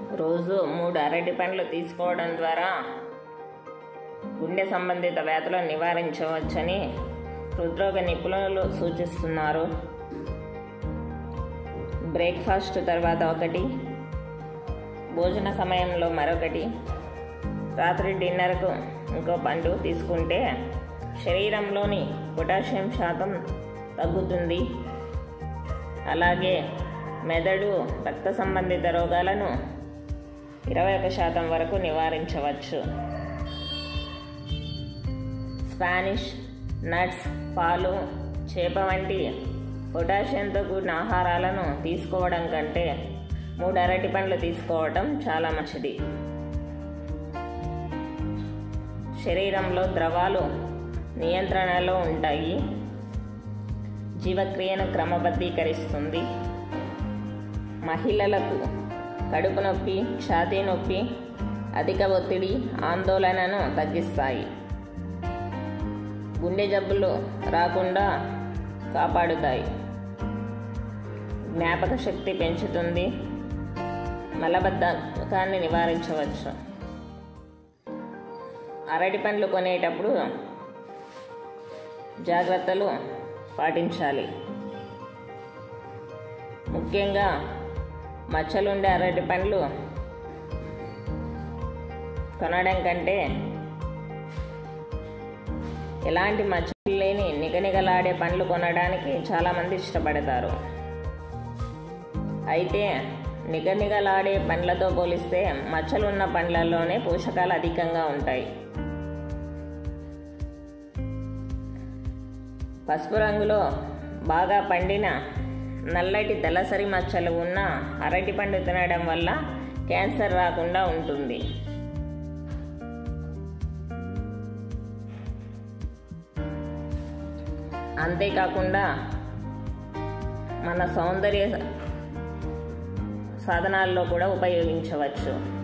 రోజు మూడు అరటి పండ్లు తీసుకోవడం ద్వారా గుండె సంబంధిత వ్యాధులను నివారించవచ్చని హృద్రోగ నిపుణులు సూచిస్తున్నారు బ్రేక్ఫాస్ట్ తర్వాత ఒకటి భోజన సమయంలో మరొకటి రాత్రి డిన్నర్కు ఇంకో పండు తీసుకుంటే శరీరంలోని పొటాషియం శాతం తగ్గుతుంది అలాగే మెదడు రక్త సంబంధిత రోగాలను ఇరవై ఒక శాతం వరకు నివారించవచ్చు స్పానిష్ నట్స్ పాలు చేప వంటి పొటాషియంతో కూడిన ఆహారాలను తీసుకోవడం కంటే మూడు అరటి పండ్లు తీసుకోవడం చాలా మంచిది శరీరంలో ద్రవాలు నియంత్రణలో ఉంటాయి జీవక్రియను క్రమబద్ధీకరిస్తుంది మహిళలకు కడుపు నొప్పి ఛాతీ నొప్పి అధిక ఒత్తిడి ఆందోళనను తగ్గిస్తాయి గుండె జబ్బులు రాకుండా కాపాడుతాయి జ్ఞాపక శక్తి పెంచుతుంది మలబద్ధకాన్ని నివారించవచ్చు అరటి పండ్లు కొనేటప్పుడు జాగ్రత్తలు పాటించాలి ముఖ్యంగా మచ్చలుండే అరటి పండ్లు కొనడం కంటే ఎలాంటి మచ్చలు లేని నిగనిగలాడే పండ్లు కొనడానికి చాలామంది ఇష్టపడతారు అయితే నిగనిగలాడే పండ్లతో పోలిస్తే మచ్చలున్న పండ్లలోనే పోషకాలు అధికంగా ఉంటాయి పసుపు రంగులో బాగా పండిన నల్లటి దళసరి మచ్చలు ఉన్న అరటి పండు తినడం వల్ల క్యాన్సర్ రాకుండా ఉంటుంది అంతేకాకుండా మన సౌందర్య సాధనాల్లో కూడా ఉపయోగించవచ్చు